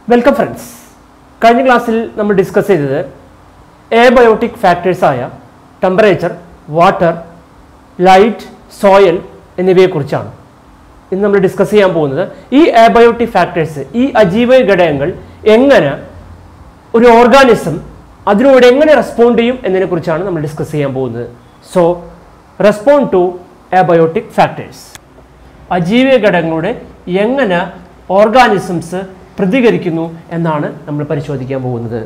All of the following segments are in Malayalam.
വെൽക്കം ഫ്രണ്ട്സ് കഴിഞ്ഞ ക്ലാസ്സിൽ നമ്മൾ ഡിസ്കസ് ചെയ്തത് എബയോട്ടിക് ഫാക്ടേഴ്സായ ടെമ്പറേച്ചർ വാട്ടർ ലൈറ്റ് സോയിൽ എന്നിവയെക്കുറിച്ചാണ് ഇന്ന് നമ്മൾ ഡിസ്കസ് ചെയ്യാൻ പോകുന്നത് ഈ എബയോട്ടിക് ഫാക്ടേഴ്സ് ഈ അജീവ ഘടകങ്ങൾ എങ്ങനെ ഒരു ഓർഗാനിസം അതിനോട് എങ്ങനെ റെസ്പോണ്ട് ചെയ്യും എന്നതിനെക്കുറിച്ചാണ് നമ്മൾ ഡിസ്കസ് ചെയ്യാൻ പോകുന്നത് so respond to abiotic factors അജീവ ഘടകങ്ങളോട് എങ്ങനെ ഓർഗാനിസംസ് പ്രതികരിക്കുന്നു എന്നാണ് നമ്മൾ പരിശോധിക്കാൻ പോകുന്നത്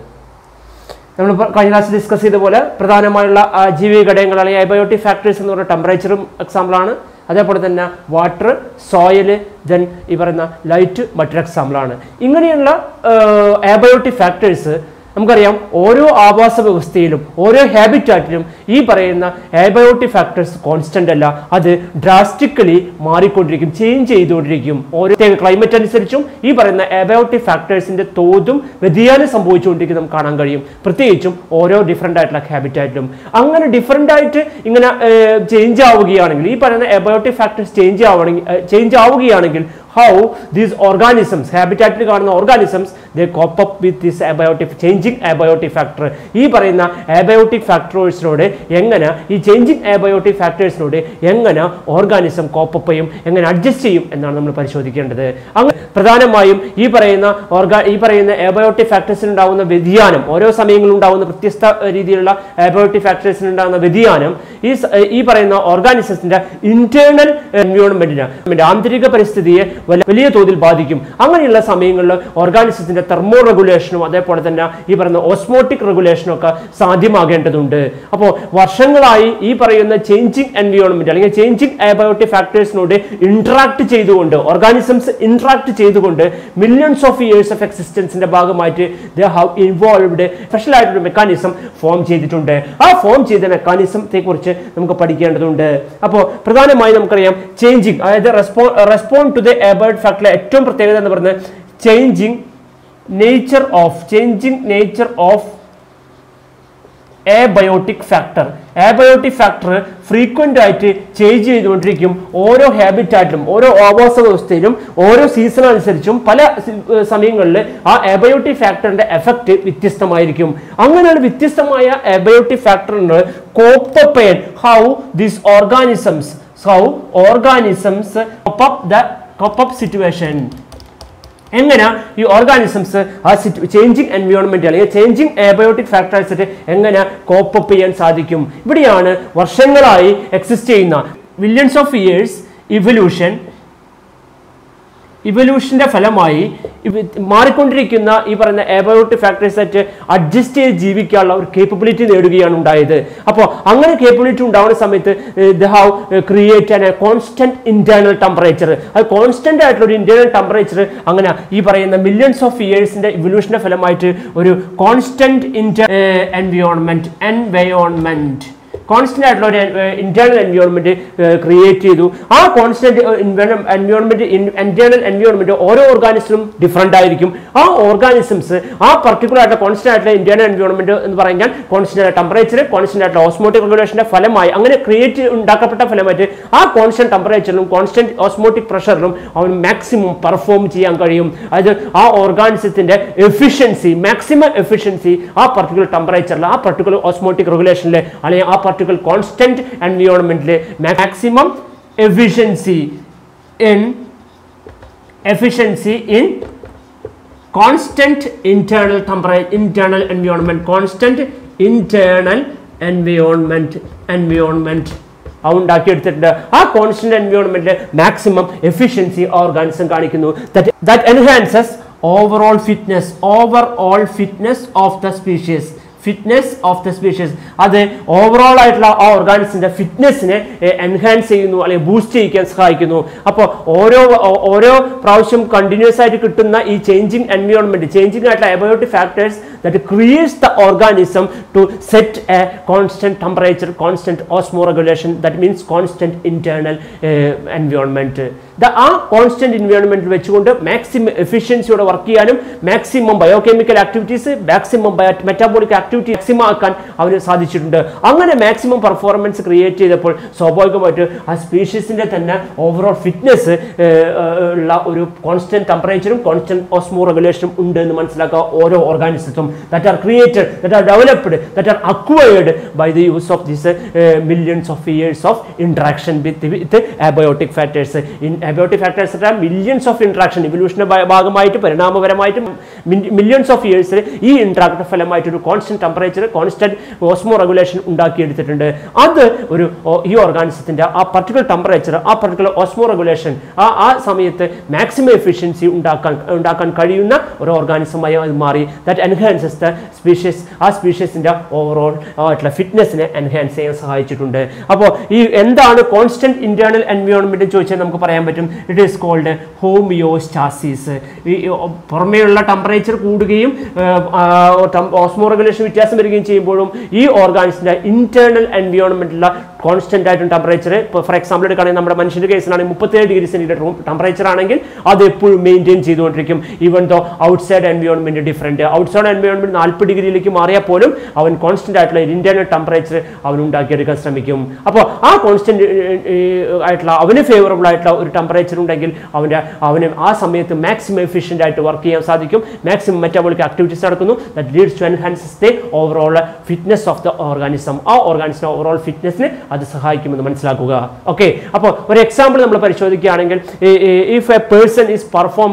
നമ്മൾ ഇപ്പോ കഴിഞ്ഞ ക്ലാസ് ഡിസ്കസ് ചെയ്ത പോലെ പ്രധാനമായുള്ള അജീവ ഘടകങ്ങൾ അല്ലെങ്കിൽ എബയോട്ടിക് ഫാക്ടേഴ്സ് എന്ന് പറയുന്ന ടെമ്പറേച്ചറും എക്സാമ്പിളാണ് അതേപോലെ തന്നെ വാട്ടർ സോയിൽ ദെൻ ഈ പറയുന്ന ലൈറ്റ് മറ്റൊരു എക്സാമ്പിളാണ് ഇങ്ങനെയുള്ള എബയോട്ടിക് ഫാക്ടേഴ്സ് നമുക്കറിയാം ഓരോ ആവാസ വ്യവസ്ഥയിലും ഓരോ ഹാബിറ്റാറ്റിലും ഈ പറയുന്ന ആബയോട്ടിക് ഫാക്ടേഴ്സ് കോൺസ്റ്റന്റ് അല്ല അത് ഡ്രാസ്റ്റിക്കലി മാറിക്കൊണ്ടിരിക്കും ചേഞ്ച് ചെയ്തുകൊണ്ടിരിക്കും ഓരോ ക്ലൈമറ്റ് അനുസരിച്ചും ഈ പറയുന്ന ആബയോട്ടിക് ഫാക്ടേഴ്സിന്റെ തോതും വ്യതിയാനം സംഭവിച്ചുകൊണ്ടിരിക്കും നമുക്ക് കാണാൻ കഴിയും പ്രത്യേകിച്ചും ഓരോ ഡിഫറെൻ്റ് ആയിട്ടുള്ള ഹാബിറ്റാറ്റിലും അങ്ങനെ ഡിഫറെൻ്റ് ആയിട്ട് ഇങ്ങനെ ചേഞ്ച് ആവുകയാണെങ്കിൽ ഈ പറയുന്ന ആബയോട്ടിക് ഫാക്ടേഴ്സ് ചേഞ്ച് ആവണമെങ്കിൽ ചേഞ്ച് ആവുകയാണെങ്കിൽ ഹൗ ദീസ് ഓർഗാനിസംസ് ഹാബിറ്റാറ്റിൽ കാണുന്ന organisms they cope up with this abiotic changing abiotic factor ഈ പറയുന്ന അബയോട്ടിക് ഫാക്ടേഴ്സിനോട് എങ്ങനെ ഈ ചേഞ്ചിങ് അബയോട്ടിക് ഫാക്ടേഴ്സിനോട് എങ്ങനെ ഓർഗാനിസം കോപ്പപ്പ് ചെയ്യും എങ്ങനെ അഡ്ജസ്റ്റ് ചെയ്യും എന്നാണ് നമ്മൾ പരിശോധിക്കേണ്ടത് അങ്ങനെ പ്രധാനമായും ഈ പറയുന്ന ഓർഗാ ഈ പറയുന്ന അബയോട്ടിക് ഫാക്ടേഴ്സിന് ഉണ്ടാകുന്ന വ്യതിയാനം ഓരോ സമയങ്ങളിൽ ഉണ്ടാകുന്ന വ്യത്യസ്ത രീതിയിലുള്ള അബയോട്ടിക് ഫാക്ടേഴ്സിന് ഉണ്ടാകുന്ന വ്യതിയാനം ഈ സ- ഈ പറയുന്ന ഓർഗാനിസത്തിന്റെ ഇന്റേണൽ എൻവയോൺമെന്റിന് ആന്തരിക പരിസ്ഥിതിയെ വല- വലിയ തോതിൽ ബാധിക്കും അങ്ങനെയുള്ള സമയങ്ങളിൽ ഓർഗാനിസത്തിന്റെ തെർമോ റെഗുലേഷനും അതേപോലെ തന്നെ ഈ പറയുന്ന ഓസ്മോട്ടിക് റെഗുലേഷനും ഒക്കെ സാധ്യമാകേണ്ടതുണ്ട് അപ്പോൾ വർഷങ്ങളായി ഈ പറയുന്ന ചേഞ്ചിങ് എൻവയോൺമെന്റ് അല്ലെങ്കിൽ ചേഞ്ചിങ് അബയോട്ടിക് ഫാക്ടേഴ്സിനോട് ഇന്ററാക്ട് ചെയ്തുകൊണ്ട് ഓർഗാനിസംസ് ഇന്ററാക്ട് ചെയ്തുകൊണ്ട് മില്യൺസ് ഓഫ് ഇയേഴ്സ് ഓഫ് എക്സിസ്റ്റൻസിന്റെ ഭാഗമായിട്ട് ദ ഹാവ് ഇൻവോൾവ്ഡ് സ്പെഷ്യൽ ആയിട്ടൊരു മെക്കാനിസം ഫോം ചെയ്തിട്ടുണ്ട് ആ ഫോം ചെയ്ത മെക്കാനിസത്തെ കുറിച്ച് നമുക്ക് പഠിക്കേണ്ടതുണ്ട് അപ്പോൾ പ്രധാനമായും നമുക്കറിയാം ചേഞ്ചിങ് അതായത് റെസ്പോ റെസ്പോണ്ട് ടു ദ എബേർഡ് ഫാക്ടറിലെ ഏറ്റവും പ്രത്യേകത എന്ന് പറയുന്നത് changing nature of changing nature of abiotic factor abiotic factor frequent ആയിട്ട് ചേഞ്ച് ചെയ്തുകൊണ്ടിരിക്കും ഓരോ ഹാബിറ്റാറ്റിലും ഓരോ ആവാസ വ്യവസ്ഥയിലും ഓരോ സീസൺ അനുസരിച്ചും പല സി- ഏർ സമയങ്ങളിൽ ആ എബയോട്ടിക് ഫാക്ടറിന്റെ എഫക്റ്റ് വ്യത്യസ്തമായിരിക്കും അങ്ങനെയുള്ള വ്യത്യസ്തമായ എബയോട്ടിക് ഫാക്ടറിന് കോപ്പപ്പയൻ how this organisms how organisms the cope up situation എങ്ങനെ ഈ ഓർഗാനിസംസ് ആ ചേഞ്ചിങ് എൻവയോൺമെന്റ് അല്ലെങ്കിൽ ചേഞ്ചിങ് എബയോട്ടിക് ഫാക്ടേഴ്സിട്ട് എങ്ങനെ കോപ്പപ്പ് ചെയ്യാൻ സാധിക്കും ഇവിടെയാണ് വർഷങ്ങളായി എക്സിസ്റ്റ് ചെയ്യുന്ന മില്യൺസ് ഓഫ് ഇയേഴ്സ് ഇവല്യൂഷൻ ഇവല്യൂഷന്റെ ഫലമായി ഇവ- മാറിക്കൊണ്ടിരിക്കുന്ന ഈ പറയുന്ന എബയോട്ടിക് ഫാക്ടേഴ്സ് ആയിട്ട് അഡ്ജസ്റ്റ് ചെയ്ത് ജീവിക്കാനുള്ള ഒരു കേപ്പബിലിറ്റി നേടുകയാണ് ഉണ്ടായത് അപ്പോൾ അങ്ങനെ കേപ്പബിലിറ്റി ഉണ്ടാവുന്ന സമയത്ത് they have create an a constant internal temperature അത് കോൺസ്റ്റന്റ് ആയിട്ടുള്ള ഒരു ഇന്റേണൽ ടെമ്പറേച്ചർ അങ്ങനെ ഈ പറയുന്ന മില്യൺസ് ഓഫ് ഇയേഴ്സിന്റെ ഇവല്യൂഷന്റെ ഫലമായിട്ട് ഒരു constant inter environment environment constant ആയിട്ടുള്ള ഒരു ഇന്റേണൽ എൻവയോൺമെന്റ് ക്രിയേറ്റ് ചെയ്തു ആ കോൺസ്റ്റന്റ് എൻവയോൺമെന്റ് ഇന്റേണൽ എൻവയോൺമെന്റ് ഓരോ ഓർഗാനിസത്തിലും ഡിഫറെന്റ് ആയിരിക്കും ആ ഓർഗാനിസംസ് ആ പർട്ടിക്കുലർ ആയിട്ടുള്ള കോൺസ്റ്റന്റ് ആയിട്ടുള്ള ഇന്റേണൽ എൻവയോൺമെന്റ് എന്ന് പറഞ്ഞാൽ കോൺസ്റ്റന്റ് ആയിട്ട് ടെമ്പറേച്ചർ കോൺസ്റ്റന്റ് ആയിട്ടുള്ള ഓസ്മോട്ടിക് റെഗുലേഷന്റെ ഫലമായി അങ്ങനെ ക്രിയേറ്റ് ഉണ്ടാക്കപ്പെട്ട ഫലമായിട്ട് ആ കോൺസ്റ്റന്റ് ടെമ്പറേച്ചറിലും കോൺസ്റ്റന്റ് ഓസ്മോട്ടിക് പ്രഷറിലും അവന് മാക്സിമം പെർഫോം ചെയ്യാൻ കഴിയും അതായത് ആ ഓർഗാനിസത്തിന്റെ എഫിഷ്യൻസി മാക്സിമം എഫിഷ്യൻസി ആ പർട്ടിക്കുലർ ടെമ്പറേച്ചറിൽ ആ പർട്ടിക്കുലർ ഓസ്മോട്ടിക് റെഗുലേഷനിൽ അല്ലെങ്കിൽ ആ പർട്ടിക്കുലർ കോൺസ്റ്റന്റ് എൻവിയോൺമെന്റിൽ maximum efficiency in efficiency in constant internal temperature internal environment constant internal environment environment അവ ഉണ്ടാക്കിയെടുത്തിട്ടുണ്ട് ആ കോൺസ്റ്റന്റ് എൻവയോൺമെന്റിൽ മാക്സിമം എഫിഷ്യൻസി ഓർഗാനിസം കാണിക്കുന്നു that enhances overall fitness over all fitness of the species fitness of the species അത് ഓവറോൾ ആയിട്ടുള്ള ആ ഓർഗാനിസിന്റെ ഫിറ്റ്നസിനെ എൻഹാൻസ് ചെയ്യുന്നു അല്ലെങ്കിൽ ബൂസ്റ്റ് ചെയ്യിക്കാൻ സഹായിക്കുന്നു അപ്പോൾ ഓരോ ഓ- ഓരോ പ്രാവശ്യം കണ്ടിന്യൂസ് ആയിട്ട് കിട്ടുന്ന ഈ ചേഞ്ചിങ് എൻവയോൺമെന്റ് ചേഞ്ചിങ് ആയിട്ടുള്ള abiotic factors that creates the organism to set a constant temperature constant osmo regulation that means constant internal environment the ആ കോൺസ്റ്റന്റ് എൻവയോൺമെന്റിൽ വെച്ചുകൊണ്ട് മാക്സിമം എഫിഷ്യൻസിയോടെ വർക്ക് ചെയ്യാനും maximum biochemical activities maximum metabolic activity maximum ആക്കാൻ അവന് സാധിച്ചിട്ടുണ്ട് അങ്ങനെ മാക്സിമം പെർഫോമൻസ് ക്രിയേറ്റ് ചെയ്തപ്പോൾ സ്വാഭാവികമായിട്ട് ആ സ്പീഷീസിന്റെ തന്നെ ഓവറോൾ ഫിറ്റ്നസ് ഉള്ള ഒരു കോൺസ്റ്റന്റ് ടെമ്പറേച്ചറും കോൺസ്റ്റന്റ് ഓസ്മോ റെഗുലേഷനും ഉണ്ട് എന്ന് മനസ്സിലാക്കുക ഓരോ ഓർഗാനിസത്തും that are created that are developed that are acquired by the use of this millions of years of interaction with with abiotic factors in abiotic factors millions of interaction ഇവല്യൂഷന്റെ ഭാഗമായിട്ട് പരിണാമപരമായിട്ട് മില്യൺസ് ഓഫ് ഇയേഴ്സിൽ ഈ ഇന്ററാക്ട് ഫലമായിട്ട് ഒരു constant temperature constant osmo regulation ഉണ്ടാക്കിയെടുത്തിട്ടുണ്ട് അത് ഒരു ഓ- ഈ ഓർഗാനിസത്തിന്റെ ആ പർട്ടിക്കുലർ ടെമ്പറേച്ചർ ആ പർട്ടിക്കുലർ ഓസ്മോ റെഗുലേഷൻ ആ ആ സമയത്ത് മാക്സിമം എഫിഷ്യൻസി ഉണ്ടാക്കാൻ ഉണ്ടാക്കാൻ കഴിയുന്ന ഒരു ഓർഗാനിസമായി അത് മാറി ദാറ്റ് എൻഹാൻസസ് ദ സ്പീഷ്യസ് ആ സ്പീഷ്യസിന്റെ ഓവറോൾ ആയിട്ടുള്ള ഫിറ്റ്നസിനെ എൻഹാൻസ് ചെയ്യാൻ സഹായിച്ചിട്ടുണ്ട് അപ്പോൾ ഈ എന്താണ് കോൺസ്റ്റന്റ് ഇന്റേണൽ എൻവയോൺമെന്റ് ചോദിച്ചാൽ നമുക്ക് പറയാൻ പറ്റും ഇറ്റ് ഈസ് കോൾഡ് ഹോമിയോസ്റ്റാസിസ് ഈ പുറമേയുള്ള ടെമ്പറേച്ചർ കൂടുകയും ഓസ്മോ റെഗുലേഷൻ വ്യത്യാസം വരികയും ചെയ്യുമ്പോഴും ഈ ഓർഗാനിസിന്റെ ഇന്റേണൽ എൻവയോൺമെന്റിലുള്ള കോൺസ്റ്റന്റ് ആയിട്ടും ടെമ്പറേച്ചർ ഇപ്പോൾ ഫോർ എക്സാമ്പിൾ എടുക്കുകയാണെങ്കിൽ നമ്മുടെ മനുഷ്യന്റെ കേസിലാണെങ്കിൽ മുപ്പത്തേഴ് ഡിഗ്രി സെന്റിഗ്രേഡ് റൂം ടെമ്പറേച്ചർ ആണെങ്കിൽ അത് എപ്പോഴും മെയിൻറ്റെയിൻ ചെയ്തുകൊണ്ടിരിക്കും even though outside environment different outside environment നാൽപ്പത് ഡിഗ്രിയിലേക്ക് മാറിയാൽ പോലും അവൻ കോൺസ്റ്റന്റ് ആയിട്ടുള്ള ഇന്റേണൽ ടെമ്പറേച്ചർ അവൻ ഉണ്ടാക്കിയെടുക്കാൻ ശ്രമിക്കും അപ്പോൾ ആ കോൺസ്റ്റന്റ് ആയിട്ടുള്ള അവന് ഫേവറബിൾ ആയിട്ടുള്ള ഒരു ടെമ്പറേച്ചർ ഉണ്ടെങ്കിൽ അവൻ്റെ അവന് ആ സമയത്ത് മാക്സിമം എഫിഷ്യൻ്റ് ആയിട്ട് വർക്ക് ചെയ്യാൻ സാധിക്കും മാക്സിമം മെറ്റാബോളിക് ആക്ടിവിറ്റീസ് നടക്കുന്നു that leads to enhances the overall fitness of the organism ആ ഓർഗാനിസം ഓവറോൾ ഫിറ്റ്നസിന് അത് സഹായിക്കുമെന്ന് മനസ്സിലാക്കുക ഓക്കെ അപ്പോൾ ഒരു എക്സാമ്പിൾ നമ്മൾ പരിശോധിക്കുകയാണെങ്കിൽ if a person is perform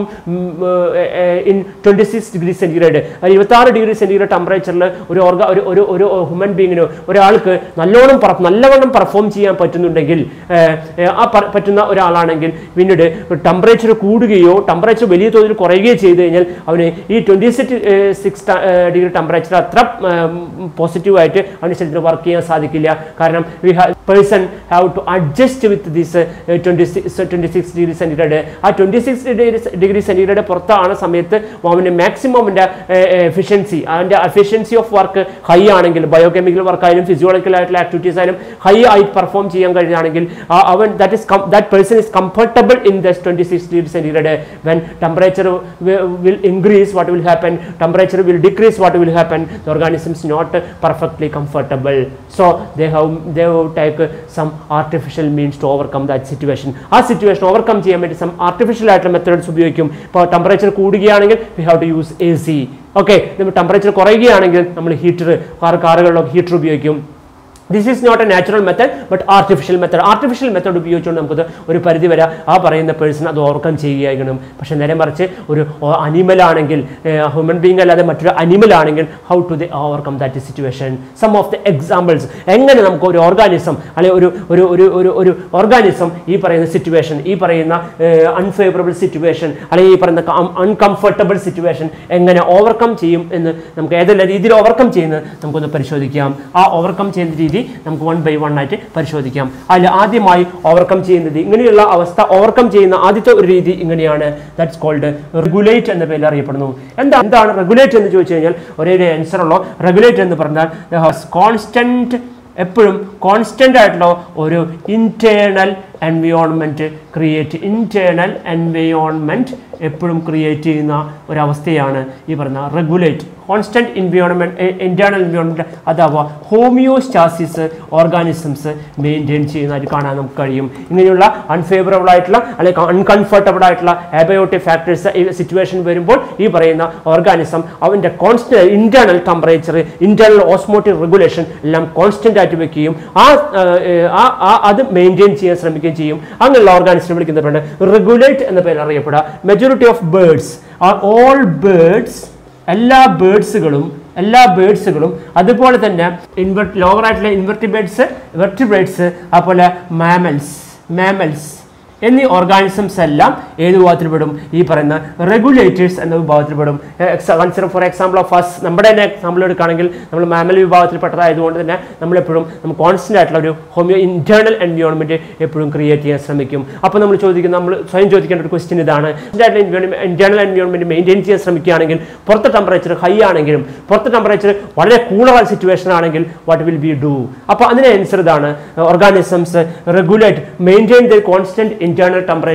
in twenty six degree centigrade ഇരുപത്താറ് ഡിഗ്രി സെൻറ്റിഗ്രേഡ് ടെമ്പറേച്ചറിൽ ഒരു ഓർഗ ഒരു ഒരു ഒരു ഹ്യൂമൻ ബീങ്ങിന് ഒരാൾക്ക് നല്ലോണം per- നല്ലവണ്ണം പെർഫോം ചെയ്യാൻ പറ്റുന്നുണ്ടെങ്കിൽ ഏർ, ഏർ, ആ പ- പറ്റുന്ന ഒരാളാണെങ്കിൽ പിന്നീട് ടെമ്പറേച്ചർ കൂടുകയോ ടെമ്പറേച്ചർ വലിയ തോതിൽ കുറയുകയോ ചെയ്തു കഴിഞ്ഞാൽ അവന് ഈ twenty six six degree temperature അത്ര പോസിറ്റീവായിട്ട് അവന് ശരീരത്തിന് വർക്ക് ചെയ്യാൻ സാധിക്കില്ല കാരണം we person have to adjust with this twenty six twenty six degree centigrade ആ ട്വൻറ്റി സിക്സ് ഡിഗ്രി സെൻറ്റിഗ്രേഡ് പുറത്താണ് സമയത്ത് അവൻ്റെ മാക്സിമം അവൻ്റെ എഫിഷ്യൻസി അതിൻ്റെ എഫിഷ്യൻസി ഓഫ് വർക്ക് ഹൈ ആണെങ്കിൽ ബയോകെമിക്കൽ വർക്ക് ആയാലും ഫിസിയോളജിക്കൽ ആയിട്ടുള്ള ആക്ടിവിറ്റീസ് ആയാലും ഹൈ ആയി പെർഫോം ചെയ്യാൻ കഴിയുകയാണെങ്കിൽ ആ അവൻ that is that person is comfortable in this twenty six degree centigrade when temperature will increase what will happen temperature will decrease what will happen the organism is not perfectly comfortable so they have they have take some artificial means to overcome that situation ആ സിറ്റുവേഷൻ ഓവർകം ചെയ്യാൻ വേണ്ടി സം ആർട്ടിഫിഷ്യൽ ആയിട്ടുള്ള മെത്തേഡ്സ് ഉപയോഗിക്കും ഇപ്പോൾ ടെമ്പറേച്ചർ കൂടുകയാണെങ്കിൽ we have to use A C okay temperature കുറയുകയാണെങ്കിൽ നമ്മൾ ഹീറ്റർ കാർ കാറുകളിലൊക്കെ ഹീറ്റർ ഉപയോഗിക്കും this is not a natural method but artificial method artificial method ഉപയോഗിച്ചുകൊണ്ട് നമുക്കത് ഒരു പരിധി വരെ ആ പറയുന്ന പേഴ്സൺ അത് ഓവർകം ചെയ്യുകയായിരിക്കണം പക്ഷേ നേരെ മറിച്ച് ഒരു അനിമൽ ആണെങ്കിൽ ഹ്യൂമൻ ബീങ് അല്ലാതെ മറ്റൊരു അനിമൽ ആണെങ്കിൽ how to the overcome that situation some of the examples എങ്ങനെ നമുക്ക് ഒരു ഓർഗാനിസം അല്ലെങ്കിൽ ഒരു ഒരു ഒരു ഒരു ഒരു ഓർഗാനിസം ഈ പറയുന്ന സിറ്റുവേഷൻ ഈ പറയുന്ന അൺഫേവറബിൾ സിറ്റുവേഷൻ അല്ലെങ്കിൽ ഈ പറയുന്ന അൺകംഫർട്ടബിൾ സിറ്റുവേഷൻ എങ്ങനെ ഓവർകം ചെയ്യും എന്ന് നമുക്ക് ഏതെല്ലാം രീതിയിൽ ഓവർകം ചെയ്യുന്നത് നമുക്കൊന്ന് പരിശോധിക്കാം ആ ഓവർകം ചെയ്യുന്ന രീതി നമുക്ക് വൺ ബൈ വൺ ആയിട്ട് പരിശോധിക്കാം അതിൽ ആദ്യമായി ഓവർകം ചെയ്യുന്നത് ഇങ്ങനെയുള്ള അവസ്ഥ ഓവർകം ചെയ്യുന്ന ആദ്യത്തെ ഒരു രീതി ഇങ്ങനെയാണ് ദാറ്റ്സ് കോൾഡ് റെഗുലേറ്റ് എന്ന പേരിൽ അറിയപ്പെടുന്നു എന്താ എന്താണ് റെഗുലേറ്റ് എന്ന് ചോദിച്ചു കഴിഞ്ഞാൽ ഒരേ ഒരു ആൻസർ ഉള്ളൂ റെഗുലേറ്റ് എന്ന് പറഞ്ഞാൽ കോൺസ്റ്റന്റ് എപ്പോഴും കോൺസ്റ്റന്റ് ആയിട്ടുള്ള ഒരു internal environment create internal environment എപ്പോഴും ക്രിയേറ്റ് ചെയ്യുന്ന ഒരവസ്ഥയാണ് ഈ പറയുന്ന regulate constant environment internal environment അഥവാ ഹോമിയോസ്റ്റാസിസ് ഓർഗാനിസംസ് മെയിൻറ്റെയിൻ ചെയ്യുന്നതായിട്ട് കാണാൻ നമുക്ക് കഴിയും ഇങ്ങനെയുള്ള അൺഫേവറബിൾ ആയിട്ടുള്ള അല്ലെങ്കിൽ അൺകംഫർട്ടബിൾ ആയിട്ടുള്ള ആബയോട്ടിക് ഫാക്ടേഴ്സ് സിറ്റുവേഷൻ വരുമ്പോൾ ഈ പറയുന്ന ഓർഗാനിസം അവൻ്റെ constant internal temperature internal osmotic regulation എല്ലാം കോൺസ്റ്റന്റ് ആയിട്ട് വെക്കുകയും ആ ഏർ, ആ ആ- അത് മെയിൻറ്റെയിൻ ചെയ്യാൻ ശ്രമിക്കുകയും ചെയ്യും അങ്ങനെയുള്ള ഓർഗാനിസിനെ വിളിക്കുന്നതാണ് റെഗുലേറ്റ് എന്ന പേരിൽ അറിയപ്പെടുക majority of birds are all birds എല്ലാ ബേർഡ്സുകളും എല്ലാ ബേർഡ്സുകളും അതുപോലെ തന്നെ ഇൻവെർട്ട് ലോവർ ആയിട്ടുള്ള ഇൻവെർട്ടിബേറ്റ്സ് വെർട്ടിബ്രേറ്റ്സ് അതുപോലെ മാമൽസ് മാമൽസ് എന്നീ ഓർഗാനിസംസ് എല്ലാം ഏത് വിഭാഗത്തിൽപ്പെടും ഈ പറയുന്ന റെഗുലേറ്റേഴ്സ് എന്ന വിഭാഗത്തിൽപ്പെടും consider for example of first നമ്മുടെ തന്നെ എക്സാമ്പിൾ എടുക്കുകയാണെങ്കിൽ നമ്മൾ മാമൽ വിഭാഗത്തിൽപ്പെട്ടതായതുകൊണ്ട് തന്നെ നമ്മളെപ്പോഴും നമ്മൾ കോൺസ്റ്റന്റ് ആയിട്ടുള്ള ഒരു ഹോമിയോ ഇന്റേണൽ എൻവയോൺമെന്റ് എപ്പോഴും ക്രിയേറ്റ് ചെയ്യാൻ ശ്രമിക്കും അപ്പോൾ നമ്മൾ ചോദിക്കുന്ന നമ്മൾ സ്വയം ചോദിക്കേണ്ട ഒരു ക്വസ്റ്റ്യൻ ഇതാണ് ഇന്റേണൽ എൻവയോൺമെന്റ് മെയിൻറ്റെയിൻ ചെയ്യാൻ ശ്രമിക്കുകയാണെങ്കിൽ പുറത്തെ ടെമ്പറേച്ചർ ഹൈ ആണെങ്കിലും പുറത്തെ ടെമ്പറേച്ചർ വളരെ കൂളർ സിറ്റുവേഷൻ ആണെങ്കിൽ വാട്ട് വിൽ ബി ഡു അപ്പോൾ അതിന് ആൻസർ ഇതാണ് organisms regulate maintain the constant internal temperatures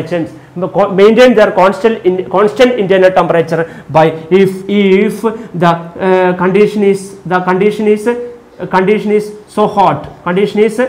maintain their constant constant internal temperature by if if the condition is the condition is condition is so hot condition is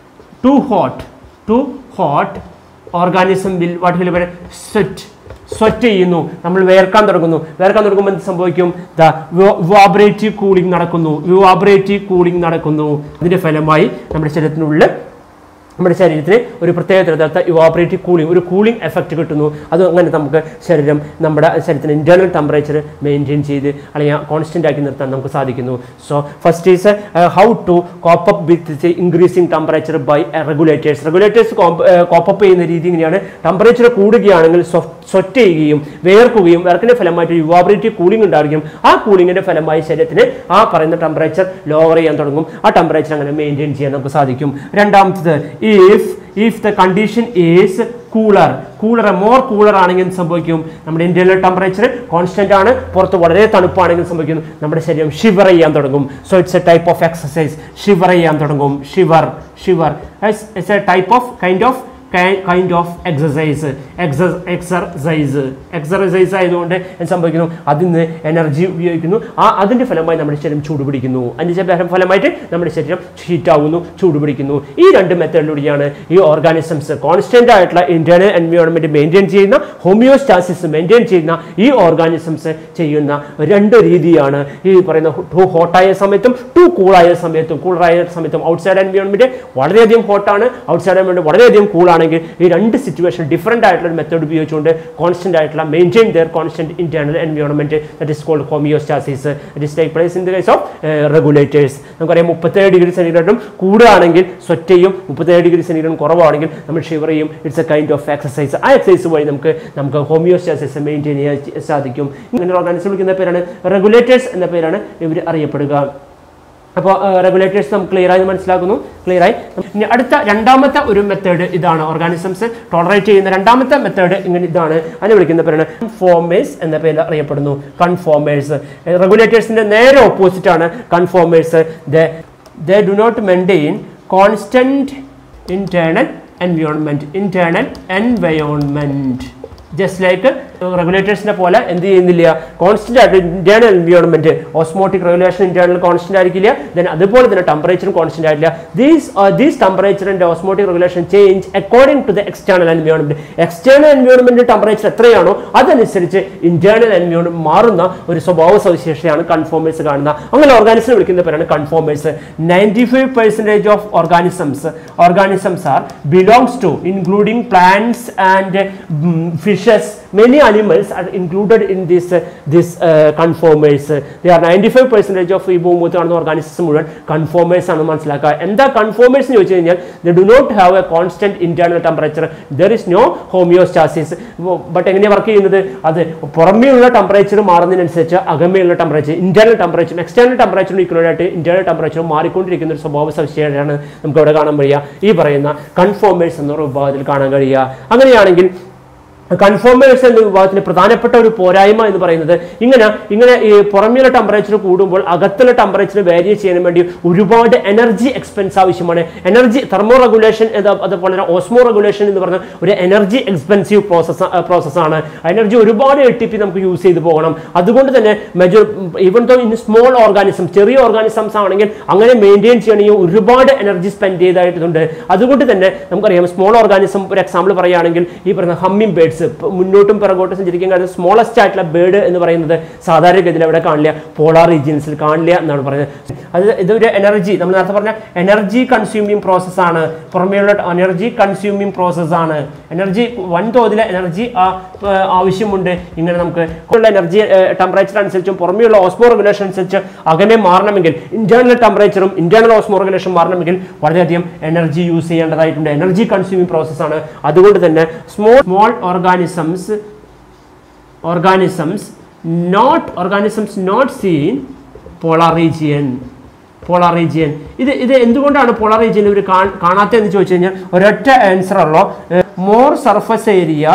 too hot too hot organism will what will sweat sweat ചെയ്യുന്നു നമ്മൾ വേർക്കാൻ തുടങ്ങുന്നു വേർക്കാൻ തുടങ്ങുമ്പോൾ എന്ത് സംഭവിക്കും ദ വിവാബറേറ്റീവ് കൂളിംഗ് നടക്കുന്നു വിവാബറേറ്റീവ് കൂളിംഗ് നടക്കുന്നു അതിന്റെ ഫലമായി നമ്മുടെ ശരീരത്തിനുള്ളിൽ നമ്മുടെ ശരീരത്തിന് ഒരു പ്രത്യേക തരത്തിലത്തെ ഇവാപറേറ്റീവ് കൂളിംഗ് ഒരു കൂളിംഗ് എഫക്റ്റ് കിട്ടുന്നു അത് അങ്ങനെ നമുക്ക് ശരീരം നമ്മുടെ ശരീരത്തിന് ഇന്റേണൽ ടെമ്പറേച്ചർ മെയിൻറ്റെയിൻ ചെയ്ത് അല്ലെങ്കിൽ കോൺസ്റ്റന്റ് ആക്കി നിർത്താൻ നമുക്ക് സാധിക്കുന്നു so first is how to cope up with increasing temperature by regulators regulators cope ചെയ്യുന്ന രീതി ഇങ്ങനെയാണ് ടെമ്പറേച്ചർ കൂടുകയാണെങ്കിൽ സ്വറ്റ് ചെയ്യുകയും വേർക്കുകയും വേർക്കിന്റെ ഫലമായിട്ട് യുവാബറേറ്റീവ് കൂളിംഗ് ഉണ്ടാവുകയും ആ കൂളിങ്ങിന്റെ ഫലമായി ശരീരത്തിന് ആ പറയുന്ന ടെമ്പറേച്ചർ ലോവർ ചെയ്യാൻ തുടങ്ങും ആ ടെമ്പറേച്ചർ അങ്ങനെ മെയിൻറ്റെയിൻ ചെയ്യാൻ നമുക്ക് സാധിക്കും രണ്ടാമത്തത് if if the condition is cooler cooler more cooler ആണെങ്കിൽ എന്ത് സംഭവിക്കും നമ്മുടെ ഇന്ത്യയിലെ ടെമ്പറേച്ചർ കോൺസ്റ്റന്റ് ആണ് പുറത്ത് വളരെ തണുപ്പാണെങ്കിൽ സംഭവിക്കുന്നു നമ്മുടെ ശരീരം ഷിവർ ചെയ്യാൻ തുടങ്ങും so it's a type of exercise shiver ചെയ്യാൻ തുടങ്ങും shiver shiver it's a type of kind of kind of exercise exercise exercise ആയതുകൊണ്ട് എന്ത് സംഭവിക്കുന്നു അതിൽ നിന്ന് എനർജി ഉപയോഗിക്കുന്നു ആ അതിൻ്റെ ഫലമായി നമ്മുടെ ശരീരം ചൂടുപിടിക്കുന്നു അതിൻ്റെ ഫലമായിട്ട് നമ്മുടെ ശരീരം ഹീറ്റ് ആവുന്നു ചൂടുപിടിക്കുന്നു ഈ രണ്ട് മെത്തേഡിലൂടെയാണ് ഈ ഓർഗാനിസംസ് കോൺസ്റ്റന്റ് ആയിട്ടുള്ള ഇന്റേണൽ എൻവയോൺമെന്റ് മെയിൻറ്റെയിൻ ചെയ്യുന്ന ഹോമിയോസ്റ്റാസിസ് മെയിൻറ്റെയിൻ ചെയ്യുന്ന ഈ ഓർഗാനിസംസ് ചെയ്യുന്ന രണ്ട് രീതിയാണ് ഈ പറയുന്ന ടു ഹോട്ടായ സമയത്തും ടു കൂളായ സമയത്തും കൂളറായ സമയത്തും ഔട്ട്സൈഡ് എൻവയോൺമെന്റ് വളരെയധികം ഹോട്ടാണ് ഔട്ട്സൈഡ് എൻവയോൺമെന്റ് വളരെയധികം കൂളാണെങ്കിൽ ഈ രണ്ട് സിറ്റുവേഷൻ ഡിഫറെൻ്റ് ആയിട്ടുള്ള ഒരു മെത്തേഡ് ഉപയോഗിച്ചുകൊണ്ട് കോൺസ്റ്റന്റ് ആയിട്ടുള്ള maintain their constant internal environment that is called homeostasis it is take place in the case of regulators നമുക്കറിയാം മുപ്പത്തേഴ് ഡിഗ്രി സെൻറ്റിഗ്രേഡും കൂടുകയാണെങ്കിൽ സ്വറ്റ് ചെയ്യും മുപ്പത്തേഴ് ഡിഗ്രി സെൻറ്റിഗ്രേഡും കുറവാണെങ്കിൽ നമ്മൾ ഷിവർ ചെയ്യും it's a kind of exercise ആ എക്സസൈസ് വഴി നമുക്ക് നമുക്ക് ഹോമിയോസ്റ്റാസിസ് മെയിൻറ്റെയിൻ ചെയ്യാൻ സാധിക്കും ഇങ്ങനെ ഓർഗാനിസം വിളിക്കുന്ന പേരാണ് റെഗുലേറ്റേഴ്സ് എന്ന പേരാണ് ഇവർ അറിയപ്പെടുക അപ്പോൾ റെഗുലേറ്റേഴ്സ് നമുക്ക് ക്ലിയർ ആയി മനസ്സിലാക്കുന്നു ക്ലിയർ ആയി ഇനി അടുത്ത രണ്ടാമത്തെ ഒരു മെത്തേഡ് ഇതാണ് ഓർഗാനിസംസ് ടോളറേറ്റ് ചെയ്യുന്ന രണ്ടാമത്തെ മെത്തേഡ് ഇങ്ങനെ ഇതാണ് അതിനെ വിളിക്കുന്ന പേരാണ് കൺഫോമേഴ്സ് എന്ന പേരിൽ അറിയപ്പെടുന്നു കൺഫോമേഴ്സ് റെഗുലേറ്റേഴ്സിന്റെ നേരെ ഓപ്പോസിറ്റ് ആണ് conformers they do not maintain constant internal environment internal environment just like റെഗുലേറ്റേഴ്സിനെ പോലെ എന്ത് ചെയ്യുന്നില്ല കോൺസ്റ്റന്റ് ആയിട്ട് internal environment osmotic regulation internal constant ആയിരിക്കില്ല ദെൻ അതുപോലെ തന്നെ ടെമ്പറേച്ചറും കോൺസ്റ്റന്റ് ആയിട്ടില്ല these these temperature and osmotic regulation change according to the external environment external environment temperature എത്രയാണോ അതനുസരിച്ച് ഇന്റേണൽ എൻവിയോൺമെന്റ് മാറുന്ന ഒരു സ്വഭാവ സവിശേഷതയാണ് കൺഫോമേഴ്സ് കാണുന്ന അങ്ങനെ ഓർഗാനിസം വിളിക്കുന്ന പേരാണ് conformers ninety five percentage of organisms organisms are belongs to including plants and fishes many animals are included in this uh, this uh, conformers they are 95 percentage of ഈ ഭൂമുഖത്ത് കാണുന്ന ഓർഗാനിസം മുഴുവൻ കൺഫോമേഴ്സ് ആണ് മനസ്സിലാക്കുക എന്താ കൺഫോമേഴ്സ് എന്ന് ചോദിച്ചു കഴിഞ്ഞാൽ they do not have a constant internal temperature there is no homeostasis but എങ്ങനെയാണ് വർക്ക് ചെയ്യുന്നത് അത് പുറമേയുള്ള ടെമ്പറേച്ചർ മാറുന്നതിനനുസരിച്ച് അകമേയുള്ള ടെമ്പറേച്ചർ ഇന്റേണൽ ടെമ്പറേച്ചർ എക്സ്റ്റേണൽ ടെമ്പറേച്ചറിന് ഈക്വൽ ആയിട്ട് ഇന്റേണൽ ടെമ്പറേച്ചർ മാറിക്കൊണ്ടിരിക്കുന്ന ഒരു സ്വഭാവ സവിശേഷതയാണ് നമുക്ക് ഇവിടെ കാണാൻ കഴിയുക ഈ പറയുന്ന കൺഫോമേഴ്സ് എന്ന വിഭാഗത്തിൽ കാണാൻ കഴിയുക അങ്ങനെയാണെങ്കിൽ കൺഫോമേഴ്സ് എന്ന വിഭാഗത്തിന് പ്രധാനപ്പെട്ട ഒരു പോരായ്മ എന്ന് പറയുന്നത് ഇങ്ങനെ ഇങ്ങനെ ഈ പുറമെയുള്ള ടെമ്പറേച്ചർ കൂടുമ്പോൾ അകത്തുള്ള ടെമ്പറേച്ചർ വേരി ചെയ്യാൻ വേണ്ടി ഒരുപാട് എനർജി എക്സ്പെൻസ് ആവശ്യമാണ് എനർജി തെർമോ റെഗുലേഷൻ അതുപോലെ തന്നെ ഓസ്മോ റെഗുലേഷൻ എന്ന് പറഞ്ഞ ഒരു എനർജി എക്സ്പെൻസീവ് പ്രോസസ് പ്രോസസ്സാണ് എനർജി ഒരുപാട് എ ടി പി നമുക്ക് യൂസ് ചെയ്ത് പോകണം അതുകൊണ്ട് തന്നെ major even though in small organism ചെറിയ ഓർഗാനിസംസ് ആണെങ്കിൽ അങ്ങനെ മെയിൻറ്റെയിൻ ചെയ്യണമെങ്കിൽ ഒരുപാട് എനർജി സ്പെൻഡ് ചെയ്തായിട്ടുണ്ട് അതുകൊണ്ട് തന്നെ നമുക്കറിയാം സ്മോൾ ഓർഗാനിസം ഒരു എക്സാമ്പിൾ പറയുകയാണെങ്കിൽ ഈ പറയുന്ന ഹമ്മിങ് ബേഡ്സ് മുന്നോട്ടും പിറകോട്ടും സഞ്ചരിക്കാൻ കഴിയുന്ന സ്മോളസ്റ്റ് ആയിട്ടുള്ള ബേർഡ് എന്ന് പറയുന്നത് സാധാരണഗതിയിൽ അവിടെ കാണില്ല പോളാർ റീജിയൻസിൽ കാണില്ല എന്നാണ് പറയുന്നത് അത് ഇതൊരു എനർജി നമ്മൾ നേരത്തെ പറഞ്ഞ എനർജി കൺസ്യൂമിങ് പ്രോസസ്സാണ് പുറമേയുള്ള എനർജി കൺസ്യൂമിങ് പ്രോസസ്സാണ് എനർജി വൻതോതിലെ എനർജി ആവശ്യമുണ്ട് ഇങ്ങനെ നമുക്ക് ഉള്ള എനർജി ടെമ്പറേച്ചർ അനുസരിച്ചും പുറമേയുള്ള ഓസ്മോ റെഗുലേഷൻ അനുസരിച്ച് അകമേ മാറണമെങ്കിൽ ഇന്റേണൽ ടെമ്പറേച്ചറും ഇന്റേണൽ ഓസ്മോ റെഗുലേഷൻ മാറണമെങ്കിൽ വളരെയധികം എനർജി യൂസ് ചെയ്യേണ്ടതായിട്ടുണ്ട് എനർജി കൺസ്യൂമിങ് പ്രോസസ്സാണ് അതുകൊണ്ട് തന്നെ small small organisms organisms not organisms not seen polar region polar region ഇത് ഇത് എന്തുകൊണ്ടാണ് പോളാർ റീജിയൻ ഇവർ കാണാത്തതെന്ന് ചോദിച്ചു കഴിഞ്ഞാൽ ഒരൊറ്റ ആൻസർ ഉള്ളൂ more surface area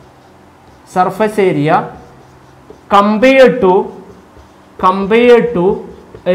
surface area compared to compared to its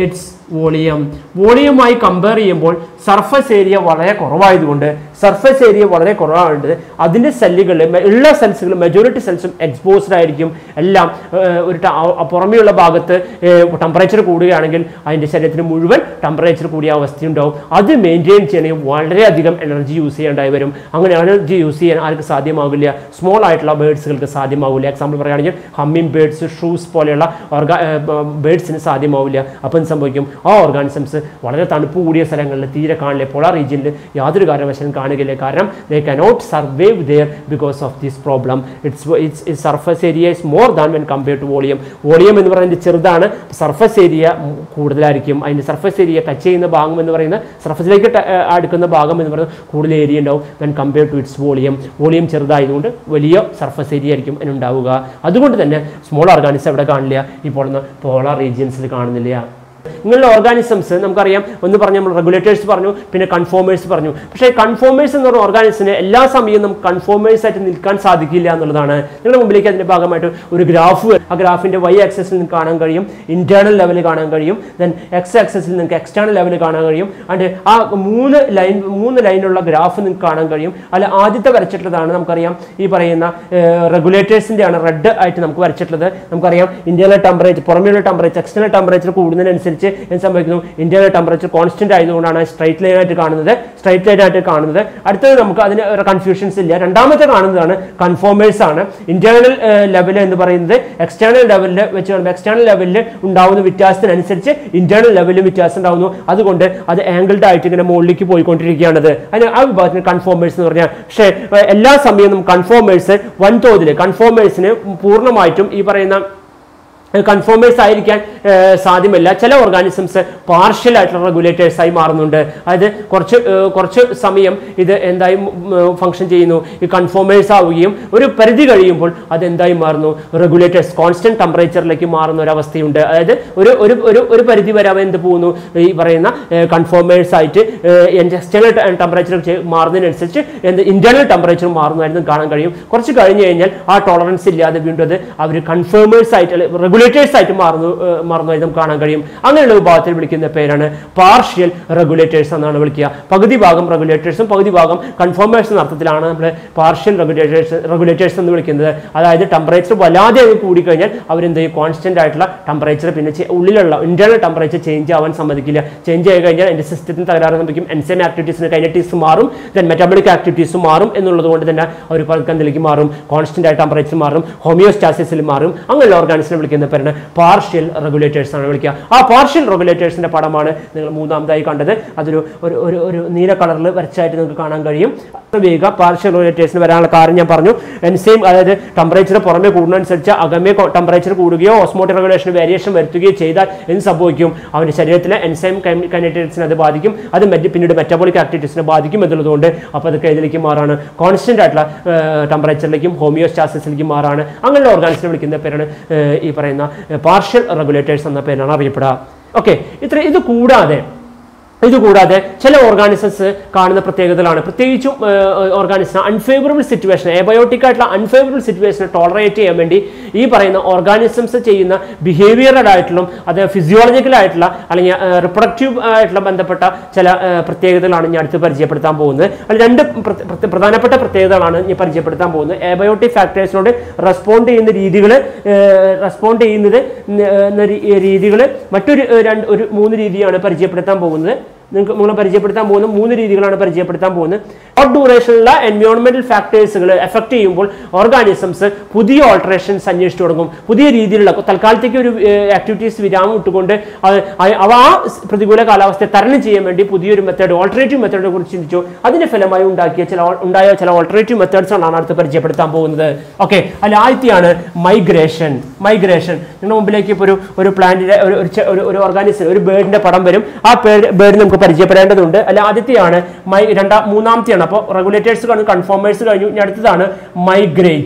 volume വോളിയവുമായി കമ്പയർ ചെയ്യുമ്പോൾ സർഫസ് ഏരിയ വളരെ കുറവായതുകൊണ്ട് സർഫസ് ഏരിയ വളരെ കുറവായതുകൊണ്ട് അതിൻ്റെ സെല്ലുകൾ ഉള്ള സെൽസുകൾ മെജോറിറ്റി സെൽസും എക്സ്പോസ്ഡ് ആയിരിക്കും എല്ലാം ഏഹ്, ഒരു ട- ആ- പുറമെയുള്ള ഭാഗത്ത് ടെമ്പറേച്ചർ കൂടുകയാണെങ്കിൽ അതിൻ്റെ ശരീരത്തിന് മുഴുവൻ ടെമ്പറേച്ചർ കൂടിയ അവസ്ഥയുണ്ടാവും അത് മെയിൻറ്റെയിൻ ചെയ്യണമെങ്കിൽ വളരെയധികം എനർജി യൂസ് ചെയ്യേണ്ടതായി വരും അങ്ങനെ എനർജി യൂസ് ചെയ്യാൻ ആർക്ക് സാധ്യമാകില്ല സ്മോൾ ആയിട്ടുള്ള ബേഡ്സുകൾക്ക് സാധ്യമാവില്ല എക്സാമ്പിൾ പറയുകയാണെങ്കിൽ ഹമ്മിങ് ബേഡ്സ് ഷൂസ് പോലെയുള്ള ഓർഗാ ബേഡ്സിന് സാധ്യമാവില്ല അപ്പം എന്ത് സംഭവിക്കും ആ ഓർഗാനിസംസ് വളരെ തണുപ്പ് കൂടിയ സ്ഥലങ്ങളിൽ തീരെ കാണില്ല പോളാർ റീജിയനിൽ യാതൊരു കാരണവശാലും കാണുകയില്ല കാരണം they cannot survive there because of this problem its its surface area is more than when compare to volume volume എന്ന് പറയുന്നത് ചെറുതാണ് സർഫസ് ഏരിയ കൂടുതലായിരിക്കും അതിൻ്റെ സർഫസ് ഏരിയ ടച്ച് ചെയ്യുന്ന ഭാഗം എന്ന് പറയുന്നത് സർഫസിലേക്ക് അടുക്കുന്ന ഭാഗം എന്ന് പറയുന്നത് കൂടുതൽ ഏരിയ ഉണ്ടാവും when compare to its volume volume ചെറുതായതുകൊണ്ട് വലിയ സർഫസ് ഏരിയ ആയിരിക്കും അതിനുണ്ടാവുക അതുകൊണ്ട് തന്നെ സ്മോൾ ഓർഗാനിസം എവിടെ കാണില്ല ഇപ്പോൾ പോളാർ റീജിയൻസിൽ കാണുന്നില്ല ഇങ്ങനെയുള്ള ഓർഗാനിസംസ് നമുക്കറിയാം ഒന്ന് പറഞ്ഞു നമ്മൾ റെഗുലേറ്റേഴ്സ് പറഞ്ഞു പിന്നെ കൺഫോമേഴ്സ് പറഞ്ഞു പക്ഷേ കൺഫോമേഴ്സ് എന്ന് പറഞ്ഞ ഓർഗാനിസിന് എല്ലാ സമയവും നമുക്ക് കൺഫോമേഴ്സ് ആയിട്ട് നിൽക്കാൻ സാധിക്കില്ല എന്നുള്ളതാണ് നിങ്ങളുടെ മുമ്പിലേക്ക് അതിൻ്റെ ഭാഗമായിട്ട് ഒരു ഗ്രാഫ് ആ ഗ്രാഫിൻ്റെ വൈ ആക്സസിൽ നിങ്ങൾക്ക് കാണാൻ കഴിയും ഇന്റേണൽ ലെവൽ കാണാൻ കഴിയും ദെൻ എക്സ് ആക്സസിൽ നിങ്ങൾക്ക് എക്സ്റ്റേണൽ ലെവൽ കാണാൻ കഴിയും ആൻഡ് ആ മൂന്ന് ലൈൻ മൂന്ന് ലൈനുള്ള ഗ്രാഫ് നിങ്ങൾക്ക് കാണാൻ കഴിയും അതിൽ ആദ്യത്തെ വരച്ചിട്ടുള്ളതാണ് നമുക്കറിയാം ഈ പറയുന്ന റെഗുലേറ്റേഴ്സിൻ്റെ ആണ് റെഡ് ആയിട്ട് നമുക്ക് വരച്ചിട്ടുള്ളത് നമുക്കറിയാം ഇന്ത്യയിലെ ടെമ്പറേച്ചർ പുറമെയുള്ള ടെമ്പറേച്ചർ എക്സ്റ്റേണൽ ടെമ്പറേച്ചർ കൂടുന്നതിനനുസരിച്ച് എന്ത് സംഭവിക്കുന്നു ഇന്ത്യയിലെ ടെമ്പറേച്ചർ കോൺസ്റ്റന്റ് ആയതുകൊണ്ടാണ് സ്ട്രൈറ്റ് ലൈൻ ആയിട്ട് കാണുന്നത് സ്ട്രൈറ്റ് ലൈൻ ആയിട്ട് കാണുന്നത് അടുത്തത് നമുക്ക് അതിന് ഒരു കൺഫ്യൂഷൻസ് ഇല്ല രണ്ടാമത്തെ കാണുന്നതാണ് കൺഫോമേഴ്സ് ആണ് ഇന്റേണൽ ലെവൽ എന്ന് പറയുന്നത് എക്സ്റ്റേണൽ ലെവലിൽ വെച്ച് കാണുമ്പോൾ എക്സ്റ്റേണൽ ലെവലിൽ ഉണ്ടാവുന്ന വ്യത്യാസത്തിനനുസരിച്ച് ഇന്റേണൽ ലെവലിൽ വ്യത്യാസം ഉണ്ടാവുന്നു അതുകൊണ്ട് അത് ആംഗിൾഡ് ആയിട്ട് ഇങ്ങനെ മുകളിലേക്ക് പോയിക്കൊണ്ടിരിക്കുകയാണത് അതിന് ആ വിഭാഗത്തിന് കൺഫോമേഴ്സ് എന്ന് പറഞ്ഞാൽ പക്ഷേ ഏർ, എല്ലാ സമയവും കൺഫോമേഴ്സ് വൻതോതിൽ കൺഫോമേഴ്സിന് പൂർണ്ണമായിട്ടും ഈ പറയുന്ന കൺഫോമേഴ്സ് ആയിരിക്കാൻ ഏഹ്, സാധ്യമല്ല ചില ഓർഗാനിസംസ് പാർഷ്യൽ ആയിട്ടുള്ള റെഗുലേറ്റേഴ്സ് ആയി മാറുന്നുണ്ട് അതായത് കുറച്ച് ഏഹ്, കുറച്ച് സമയം ഇത് എന്തായി ഫങ്ഷൻ ചെയ്യുന്നു ഈ കൺഫോമേഴ്സ് ആവുകയും ഒരു പരിധി കഴിയുമ്പോൾ അത് എന്തായി മാറുന്നു റെഗുലേറ്റേഴ്സ് കോൺസ്റ്റന്റ് ടെമ്പറേച്ചറിലേക്ക് മാറുന്ന ഒരു അവസ്ഥയുണ്ട് അതായത് ഒരു ഒരു ഒരു ഒരു പരിധി വരെ അവ എന്ത് പോകുന്നു ഈ പറയുന്ന കൺഫോമേഴ്സ് ആയിട്ട് എക്സ്റ്റേണൽ ടെമ്പറേച്ചർ മാറുന്നതിനനുസരിച്ച് എന്ത് ഇന്റേണൽ ടെമ്പറേച്ചർ മാറുന്നതായിരുന്നു കാണാൻ കഴിയും കുറച്ച് കഴിഞ്ഞ് കഴിഞ്ഞാൽ ആ ടോളറൻസ് ഇല്ലാതെ വീണ്ടും അത് അവർ കൺഫേമേഴ്സ് ആയിട്ട് റെഗുലേറ്റേഴ്സ് ആയിട്ട് മാറുന്നു ഏഹ് മാറുന്നതായി നമുക്ക് കാണാൻ കഴിയും അങ്ങനെയുള്ള വിഭാഗത്തിൽ വിളിക്കുന്ന പേരാണ് പാർഷ്യൽ റെഗുലേറ്റേഴ്സ് എന്നാണ് വിളിക്കുക പകുതി ഭാഗം റെഗുലേറ്റേഴ്സും പകുതി ഭാഗം കൺഫോമേഴ്സ് എന്ന അർത്ഥത്തിലാണ് നമ്മൾ പാർഷ്യൽ റെഗുലേറ്റേഴ്സ് റെഗുലേറ്റേഴ്സ് എന്ന് വിളിക്കുന്നത് അതായത് ടെമ്പറേച്ചർ വല്ലാതെ അങ്ങ് കൂടിക്കഴിഞ്ഞാൽ അവരെന്ത് ചെയ്യും കോൺസ്റ്റന്റ് ആയിട്ടുള്ള ടെമ്പറേച്ചർ പിന്നെ ചെ- ഉള്ളിലുള്ള ഇന്റേണൽ ടെമ്പറേച്ചർ ചേഞ്ച് ആവാൻ സമ്മതിക്കില്ല ചേഞ്ച് ആയി കഴിഞ്ഞാൽ എൻ്റെ സിസ്റ്റത്തിന് തകരാറ് സംഭവിക്കും എൻസൈം ആക്ടിവിറ്റീസിന് കൈനറ്റിക്സ് മാറും ദെൻ മെറ്റാബോളിക് ആക്ടിവിറ്റീസ് മാറും എന്നുള്ളത് കൊണ്ട് തന്നെ അവർ പൽക്കന്തിലേക്ക് മാറും കോൺസ്റ്റന്റ് ആയിട്ട് ടെമ്പറേച്ചർ മാറും ഹോമിയോസ്റ്റാസിസിൽ മാറും അങ്ങനെയുള്ള ഓർഗാനിസിനെ വിളിക്കുന്ന പേരാണ് പാർഷ്യൽ റെഗുലേറ്റേഴ്സ് ആണ് വിളിക്കുക ആ പാർഷ്യൽ റെഗുലേറ്റേഴ്സിന്റെ പടമാണ് നിങ്ങൾ മൂന്നാമതായി കണ്ടത് അതൊരു ഒരു ഒരു ഒരു നീല കളറിൽ വരച്ചായിട്ട് നിങ്ങൾക്ക് കാണാൻ കഴിയും വേഗ പാർഷ്യൽ റെഗുലേറ്റേഴ്സിന് വരാനുള്ള കാരണം ഞാൻ പറഞ്ഞു എൻസൈം അതായത് ടെമ്പറേച്ചർ പുറമെ കൂടുന്നതനുസരിച്ച് അകമേ ടെമ്പറേച്ചർ കൂടുകയോ ഓസ്മോട്ടിക് റെഗുലേഷൻ വേരിയേഷൻ വരുത്തുകയോ ചെയ്താൽ എന്ത് സംഭവിക്കും അവന്റെ ശരീരത്തിലെ എൻസൈം കൈനറ്റിക്സിനെ അത് ബാധിക്കും അത് മറ്റ് പിന്നീട് മെറ്റബോളിക് ആക്ടിവിറ്റീസിനെ ബാധിക്കും എന്നുള്ളതുകൊണ്ട് അപ്പോൾ അത് ഏതിലേക്ക് മാറാണ് കോൺസ്റ്റന്റ് ആയിട്ടുള്ള ടെമ്പറേച്ചറിലേക്കും ഹോമിയോസ്റ്റാസിസിലേക്കും മാറാണ് അങ്ങനെയുള്ള ഓർഗാനിസിനെ വിളിക്കുന്ന പേരാണ് ഏഹ്, ഈ പറയുന്ന പാർഷ്യൽ റെഗുലേറ്റേഴ്സ് എന്ന പേരാണ് അറിയപ്പെടുക ഓക്കെ ഇത്ര ഇത് കൂടാതെ ഇതുകൂടാതെ ചില ഓർഗാനിസംസ് കാണുന്ന പ്രത്യേകതകളാണ് പ്രത്യേകിച്ചും ഓർഗാനിസം അൺഫേവറബിൾ സിറ്റുവേഷൻ എബയോട്ടിക് ആയിട്ടുള്ള അൺഫേവറബിൾ സിറ്റുവേഷനെ ടോളറേറ്റ് ചെയ്യാൻ വേണ്ടി ഈ പറയുന്ന ഓർഗാനിസംസ് ചെയ്യുന്ന ബിഹേവിയറൽ ആയിട്ടുള്ള അത് ഫിസിയോളജിക്കൽ ആയിട്ടുള്ള അല്ലെങ്കിൽ റിപ്രൊഡക്റ്റീവ് ആയിട്ടുള്ള ബന്ധപ്പെട്ട ചില ഏഹ്, പ്രത്യേകതകളാണ് ഞാൻ അടുത്ത് പരിചയപ്പെടുത്താൻ പോകുന്നത് അതിൽ രണ്ട് പ്ര- പ്ര- പ്രധാനപ്പെട്ട പ്രത്യേകതകളാണ് ഞാൻ പരിചയപ്പെടുത്താൻ പോകുന്നത് എബയോട്ടിക് ഫാക്ടേഴ്സിനോട് റെസ്പോണ്ട് ചെയ്യുന്ന രീതികൾ റെസ്പോണ്ട് ചെയ്യുന്നത് രീതികൾ മറ്റൊരു ഏഹ്, രണ്ട് ഒരു മൂന്ന് രീതിയാണ് പരിചയപ്പെടുത്താൻ പോകുന്നത് നിങ്ങൾക്ക് നിങ്ങൾ പരിചയപ്പെടുത്താൻ പോകുന്ന മൂന്ന് രീതികളാണ് പരിചയപ്പെടുത്താൻ പോകുന്നത് ഷോർട്ട് ഡ്യൂറേഷനിലുള്ള എൻവയോൺമെന്റൽ ഫാക്ടേഴ്സുകൾ എഫക്ട് ചെയ്യുമ്പോൾ ഓർഗാനിസംസ് പുതിയ ഓൾട്ടറേഷൻസ് അന്വേഷിച്ചു തുടങ്ങും പുതിയ രീതിയിലുള്ള തൽക്കാലത്തേക്ക് ഒരു ആക്ടിവിറ്റീസ് വിരാമം ഇട്ടുകൊണ്ട് അത് അ- അവ ആ സ് പ്രതികൂല കാലാവസ്ഥയെ തരണം ചെയ്യാൻ വേണ്ടി പുതിയൊരു മെത്തേഡ് ഓൾട്ടറേറ്റീവ് മെത്തേഡിനെ കുറിച്ച് ചിന്തിച്ചു അതിന്റെ ഫലമായി ഉണ്ടാക്കിയ ചില ഓൾ- ഉണ്ടായ ചില ഓൾട്ടറേറ്റീവ് മെത്തേഡ്സ് ആണ് അടുത്ത് പരിചയപ്പെടുത്താൻ പോകുന്നത് ഓക്കെ അതിൽ ആദ്യത്തെയാണ് മൈഗ്രേഷൻ മൈഗ്രേഷൻ നിങ്ങളുടെ മുമ്പിലേക്ക് ഇപ്പോൾ ഒരു ഒരു പ്ലാന്റിന്റെ ഒരു ഒരു ചെ- ഒരു- ഒരു ഓർഗാനിസം ഒരു ബേർഡിന്റെ പടം വരും ആ ബേർഡ് നമുക്ക് പരിചയപ്പെടേണ്ടതുണ്ട് അല്ല ആദ്യത്തെയാണ് മൈ രണ്ടാം മൂന്നാമത്തെയാണ് അപ്പോൾ റെഗുലേറ്റേഴ്സ് കഴിഞ്ഞു കൺഫോമേഴ്സ് കഴിഞ്ഞു ഇനി അടുത്തതാണ് മൈഗ്രേറ്റ്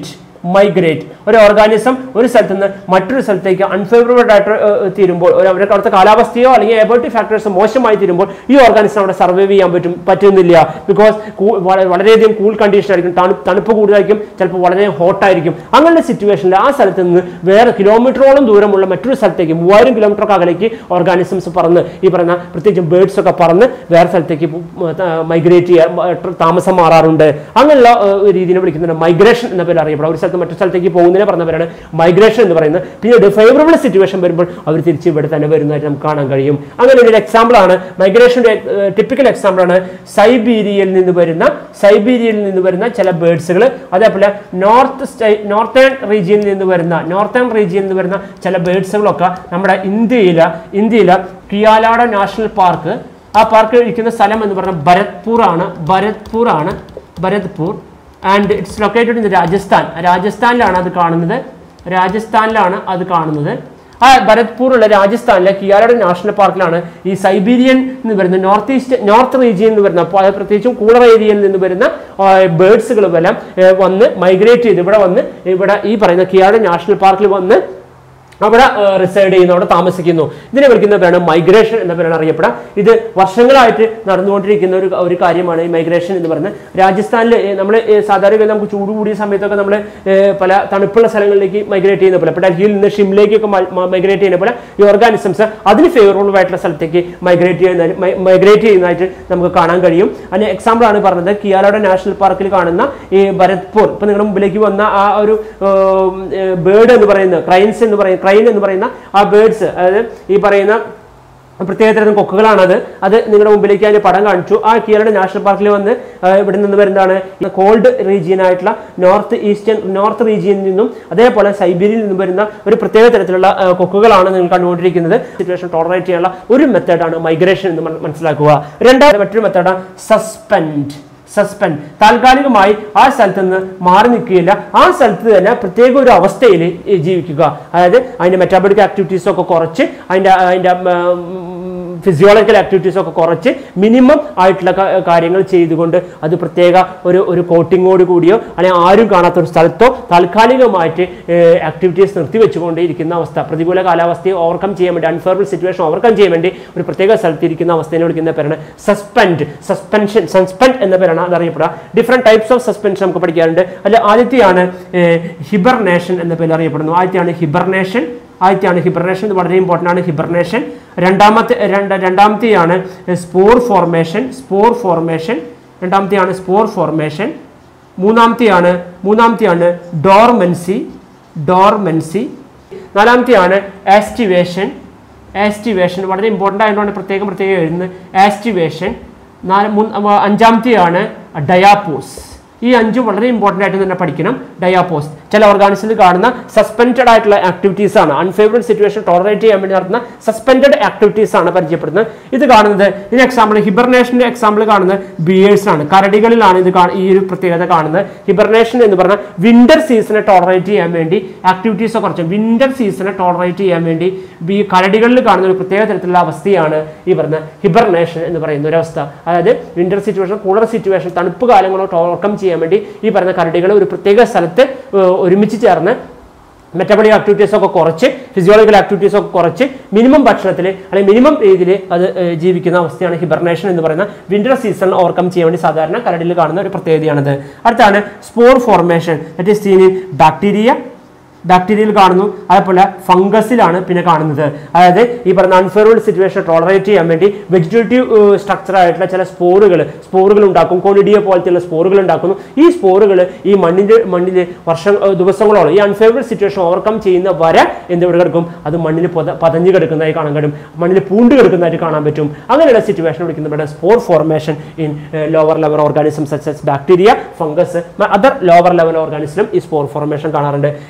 മൈഗ്രേറ്റ് ഒരു ഓർഗാനിസം ഒരു സ്ഥലത്ത് നിന്ന് മറ്റൊരു സ്ഥലത്തേക്ക് അൺഫേവറബിൾ ആയിട്ട് ഏഹ്, തീരുമ്പോൾ ഒരു അവരുടെ അവിടുത്തെ കാലാവസ്ഥയോ അല്ലെങ്കിൽ എബോട്ടി ഫാക്ടേഴ്സ് മോശമായി തീരുമ്പോൾ ഈ ഓർഗാനിസം അവിടെ സർവൈവ് ചെയ്യാൻ പറ്റും പറ്റുന്നില്ല ബിക്കോസ് വളരെയധികം കൂൾ കണ്ടീഷൻ ആയിരിക്കും തണു തണുപ്പ് കൂടുതലായിരിക്കും ചിലപ്പോൾ വളരെ ഹോട്ട് ആയിരിക്കും അങ്ങനെയുള്ള സിറ്റുവേഷനിൽ ആ സ്ഥലത്ത് നിന്ന് വേറെ കിലോമീറ്ററോളം ദൂരമുള്ള മറ്റൊരു സ്ഥലത്തേക്ക് മൂവായിരം കിലോമീറ്റർ അകലേക്ക് ഓർഗാനിസംസ് പറന്ന് ഈ പറയുന്ന പ്രത്യേകിച്ചും ബേർഡ്സ് ഒക്കെ പറന്ന് വേറെ സ്ഥലത്തേക്ക് മൈഗ്രേറ്റ് ചെയ്യാൻ ഏർ, താമസം മാറാറുണ്ട് അങ്ങനെയുള്ള ഏർ, ഒരു രീതിയെ വിളിക്കുന്നുണ്ട് മൈഗ്രേഷൻ എന്ന പേര് അറിയപ്പെടും ഒരു സ്ഥലത്ത് മറ്റു സ്ഥലത്തേക്ക് പോകുന്നതിനെ പറഞ്ഞ പേരാണ് മൈഗ്രേഷൻ എന്ന് പറയുന്നത് പിന്നീട് ഫേവറബിൾ സിറ്റുവേഷൻ വരുമ്പോൾ അവർ തിരിച്ച് ഇവിടെ തന്നെ വരുന്നതായിട്ട് നമുക്ക് കാണാൻ കഴിയും അങ്ങനെ ഒരു എക്സാമ്പിൾ ആണ് മൈഗ്രേഷൻ്റെ ടിപ്പിക്കൽ എക്സാമ്പിൾ ആണ് സൈബീരിയയിൽ നിന്ന് വരുന്ന സൈബീരിയയിൽ നിന്ന് വരുന്ന ചില ബേർഡ്സുകൾ അതേപോലെ നോർത്ത് സ്റ്റേ നോർത്തേൺ റീജിയനിൽ നിന്ന് വരുന്ന നോർത്തേൺ റീജിയനിൽ നിന്ന് വരുന്ന ചില ബേർഡ്സുകളൊക്കെ നമ്മുടെ ഇന്ത്യയിലെ ഇന്ത്യയിലെ കിയാലാട നാഷണൽ പാർക്ക് ആ പാർക്ക് ഇരിക്കുന്ന സ്ഥലം എന്ന് പറഞ്ഞാൽ ഭരത്പൂർ ആണ് ഭരത്പൂർ ആണ് Bharatpur and it's located in Rajasthan രാജസ്ഥാനിലാണ് അത് കാണുന്നത് രാജസ്ഥാനിലാണ് അത് കാണുന്നത് ആ ഭരത്പൂറുള്ള രാജസ്ഥാനിലെ കിയാലയുടെ നാഷണൽ പാർക്കിലാണ് ഈ സൈബീരിയൻ എന്ന് വരുന്ന നോർത്ത് ഈസ്റ്റ് നോർത്ത് റീജിയനിൽ നിന്ന് വരുന്ന അപ്പോൾ അത് പ്രത്യേകിച്ചും കൂളർ ഏരിയയിൽ നിന്ന് വരുന്ന ബേർഡ്സുകൾ എല്ലാം ഏർ, വന്ന് മൈഗ്രേറ്റ് ചെയ്ത് ഇവിടെ വന്ന് ഇവിടെ ഈ പറയുന്ന കിയാലയുടെ നാഷണൽ പാർക്കിൽ വന്ന് അവിടെ റിസൈഡ് ചെയ്യുന്നു അവിടെ താമസിക്കുന്നു ഇതിനെ വിളിക്കുന്ന പേരാണ് മൈഗ്രേഷൻ എന്ന പേരാണ് അറിയപ്പെടുക ഇത് വർഷങ്ങളായിട്ട് നടന്നുകൊണ്ടിരിക്കുന്ന ഒരു ഒരു കാര്യമാണ് ഈ മൈഗ്രേഷൻ എന്ന് പറയുന്നത് രാജസ്ഥാനിൽ നമ്മൾ സാധാരണ നമുക്ക് ചൂട് കൂടിയ സമയത്തൊക്കെ നമ്മൾ പല തണുപ്പുള്ള സ്ഥലങ്ങളിലേക്ക് മൈഗ്രേറ്റ് ചെയ്യുന്ന പോലെ ഇപ്പോൾ ഡൽഹിയിൽ നിന്ന് ഷിംലേക്കൊക്കെ മൈഗ്രേറ്റ് ചെയ്യുന്ന പോലെ ഈ ഓർഗാനിസംസ് അതിന് ഫേവറബിൾ ആയിട്ടുള്ള സ്ഥലത്തേക്ക് മൈഗ്രേറ്റ് ചെയ്യുന്ന മൈഗ്രേറ്റ് ചെയ്യുന്നതായിട്ട് നമുക്ക് കാണാൻ കഴിയും അതിന് എക്സാമ്പിൾ ആണ് പറഞ്ഞത് കിയാലോടെ നാഷണൽ പാർക്കിൽ കാണുന്ന ഈ ഭരത്പൂർ ഇപ്പൊ നിങ്ങളുടെ മുമ്പിലേക്ക് വന്ന ആ ഒരു ബേർഡ് എന്ന് പറയുന്ന ക്രൈൻസ് എന്ന് പറയുന്ന ക്രൈൻ എന്ന് പറയുന്ന ആ ബേർഡ്സ് അതായത് ഈ പറയുന്ന പ്രത്യേക തരം കൊക്കുകളാണത് അത് നിങ്ങളുടെ മുമ്പിലേക്ക് അതിന്റെ പടം കാണിച്ചു ആ കിയറുടെ നാഷണൽ പാർക്കിൽ വന്ന് ആ, ഇവിടെ നിന്ന് വരുന്നതാണ് കോൾഡ് റീജിയൻ ആയിട്ടുള്ള നോർത്ത് ഈസ്റ്റേൺ നോർത്ത് റീജിയനിൽ നിന്നും അതേപോലെ സൈബീരിയയിൽ നിന്നും വരുന്ന ഒരു പ്രത്യേക തരത്തിലുള്ള ആ, കൊക്കുകളാണ് നിങ്ങൾ കണ്ടുകൊണ്ടിരിക്കുന്നത് സിറ്റുവേഷൻ ടോളറേറ്റ് ചെയ്യാനുള്ള ഒരു മെത്തേഡാണ് മൈഗ്രേഷൻ എന്ന് മന- മനസ്സിലാക്കുക രണ്ടാമത്തെ മറ്റൊരു മെത്തേഡാണ് സസ്പെൻഡ് സസ്പെൻഡ് താൽക്കാലികമായി ആ സ്ഥലത്ത് നിന്ന് മാറി നിൽക്കുകയില്ല ആ സ്ഥലത്ത് തന്നെ പ്രത്യേക ഒരു അവസ്ഥയിൽ ജീവിക്കുക അതായത് അതിന്റെ മെറ്റാബോളിക് ആക്ടിവിറ്റീസ് ഒക്കെ കുറച്ച് അതിന്റെ അതിന്റെ ഫിസിയോളജിക്കൽ ആക്ടിവിറ്റീസ് ഒക്കെ കുറച്ച് മിനിമം ആയിട്ടുള്ള ക- കാര്യങ്ങൾ ചെയ്തുകൊണ്ട് അത് പ്രത്യേക ഒരു ഒരു കോട്ടിങ്ങോട് കൂടിയോ അല്ലെങ്കിൽ ആരും കാണാത്ത ഒരു സ്ഥലത്തോ താൽക്കാലികമായിട്ട് ആക്ടിവിറ്റീസ് നിർത്തിവെച്ചുകൊണ്ട് ഇരിക്കുന്ന അവസ്ഥ പ്രതികൂല കാലാവസ്ഥയെ ഓവർകം ചെയ്യാൻ വേണ്ടി അൺഫേവറബിൾ സിറ്റുവേഷൻ ഓവർകം ചെയ്യാൻ വേണ്ടി ഒരു പ്രത്യേക സ്ഥലത്ത് ഇരിക്കുന്ന അവസ്ഥയെ വിളിക്കുന്ന പേരാണ് സസ്പെൻഡ് സസ്പെൻഷൻ സസ്പെൻഡ് എന്ന പേരാണ് അതറിയപ്പെടുക ഡിഫറെന്റ് ടൈപ്സ് ഓഫ് സസ്പെൻഷൻ നമുക്ക് പഠിക്കാറുണ്ട് അതിൽ ആദ്യത്തെയാണ് ഹിബർനേഷൻ എന്ന പേര് അറിയപ്പെടുന്നു ആദ്യത്തെയാണ് ഹിബർനേഷൻ ആദ്യത്തെയാണ് ഹിബർനേഷൻ ഇത് വളരെ ഇമ്പോർട്ടൻ്റ് ആണ് ഹിബർനേഷൻ രണ്ടാമത്തെ രണ്ട് രണ്ടാമത്തെയാണ് സ്പോർ ഫോർമേഷൻ സ്പോർ ഫോർമേഷൻ രണ്ടാമത്തെയാണ് സ്പോർ ഫോർമേഷൻ മൂന്നാമത്തെയാണ് മൂന്നാമത്തെയാണ് ഡോർമെൻസി ഡോർമെൻസി നാലാമത്തെയാണ് ആസ്റ്റിവേഷൻ ആസ്റ്റിവേഷൻ വളരെ ഇമ്പോർട്ടൻ്റ് ആയതുകൊണ്ട് പ്രത്യേകം പ്രത്യേകം എഴുതുന്നത് ആസ്റ്റിവേഷൻ നാല് മൂന്ന് അവ- അഞ്ചാമത്തെയാണ് ഡയാപ്പോസ് ഈ അഞ്ചും വളരെ ഇമ്പോർട്ടൻ്റ് ആയിട്ട് തന്നെ പഠിക്കണം ഡയാപ്പോസ് ചില ഓർഗാനിസിൽ കാണുന്ന സസ്പെൻഡഡ് ആയിട്ടുള്ള ആക്ടിവിറ്റീസ് ആണ് അൺഫേവറബിൾ സിറ്റുവേഷൻ ടോളറേറ്റ് ചെയ്യാൻ വേണ്ടി നടത്തുന്ന സസ്പെൻഡഡ് ആക്ടിവിറ്റീസ് ആണ് പരിചയപ്പെടുന്നത് ഇത് കാണുന്നത് ഇതിന് എക്സാമ്പിൾ ഹിബർനേഷന്റെ എക്സാമ്പിൾ കാണുന്നത് ബിയേഴ്സ് ആണ് കരടികളിലാണ് ഇത് കാണ- ഈ ഒരു പ്രത്യേകത കാണുന്നത് ഹിബർനേഷൻ എന്ന് പറഞ്ഞാൽ വിന്റർ സീസണെ ടോളറേറ്റ് ചെയ്യാൻ വേണ്ടി ആക്ടിവിറ്റീസ് കുറച്ച് വിന്റർ സീസണെ ടോളറേറ്റ് ചെയ്യാൻ വേണ്ടി ഈ കരടികളിൽ കാണുന്ന ഒരു പ്രത്യേക തരത്തിലുള്ള അവസ്ഥയാണ് ഈ പറഞ്ഞ ഹിബർനേഷൻ എന്ന് പറയുന്ന ഒരു അവസ്ഥ അതായത് വിന്റർ സിറ്റുവേഷൻ കൂളർ സിറ്റുവേഷൻ തണുപ്പ് കാലങ്ങളോ ഓവർകം ചെയ്യാൻ വേണ്ടി ഈ പറഞ്ഞ കരടികൾ ഒരു പ്രത്യേക സ്ഥലത്ത് ഏർ, ഒരുമിച്ച് ചേർന്ന് മെറ്റബോളിക് ആക്ടിവിറ്റീസ് ഒക്കെ കുറച്ച് ഫിസിയോളജിക്കൽ ആക്ടിവിറ്റീസ് ഒക്കെ കുറച്ച് മിനിമം ഭക്ഷണത്തിൽ അല്ലെങ്കിൽ മിനിമം രീതിയിൽ അത് ഏർ, ജീവിക്കുന്ന അവസ്ഥയാണ് ഹിബർനേഷൻ എന്ന് പറയുന്ന വിന്റർ സീസൺ ഓവർകം ചെയ്യാൻ വേണ്ടി സാധാരണ കരടിൽ കാണുന്ന ഒരു പ്രത്യേകതയാണിത് അടുത്താണ് spore formation that is seen in bacteria ബാക്ടീരിയയിൽ കാണുന്നു അതേപോലെ ഫംഗസിലാണ് പിന്നെ കാണുന്നത് അതായത് ഈ പറഞ്ഞ അൺഫേവറബിൾ സിറ്റുവേഷൻ ടോളറേറ്റ് ചെയ്യാൻ വേണ്ടി വെജിറ്റേറ്റീവ് സ്ട്രക്ചർ ആയിട്ടുള്ള ചില സ്പോറുകൾ സ്പോറുകൾ ഉണ്ടാക്കും കോണിഡിയ പോലത്തെയുള്ള സ്പോറുകൾ ഉണ്ടാക്കുന്നു ഈ സ്പോറുകൾ ഈ മണ്ണിന്റെ മണ്ണിൽ വർഷം ഏർ ദിവസങ്ങളോളം ഈ അൺഫേവറബിൾ സിറ്റുവേഷൻ ഓവർകം ചെയ്യുന്ന വരെ എന്ത് ഇവിടെ കിടക്കും അത് മണ്ണിൽ പൊത പതഞ്ഞു കിടക്കുന്നതായി കാണാൻ കഴിയും മണ്ണിൽ പൂണ്ട് കിടക്കുന്നതായിട്ട് കാണാൻ പറ്റും അങ്ങനെയുള്ള സിറ്റുവേഷൻ വിളിക്കുന്ന spore formation in lower level organism such as bacteria fungus other lower level ഓർഗാനിസിലും ഈ സ്പോർ ഫോർമേഷൻ കാണാറുണ്ട് ഇത്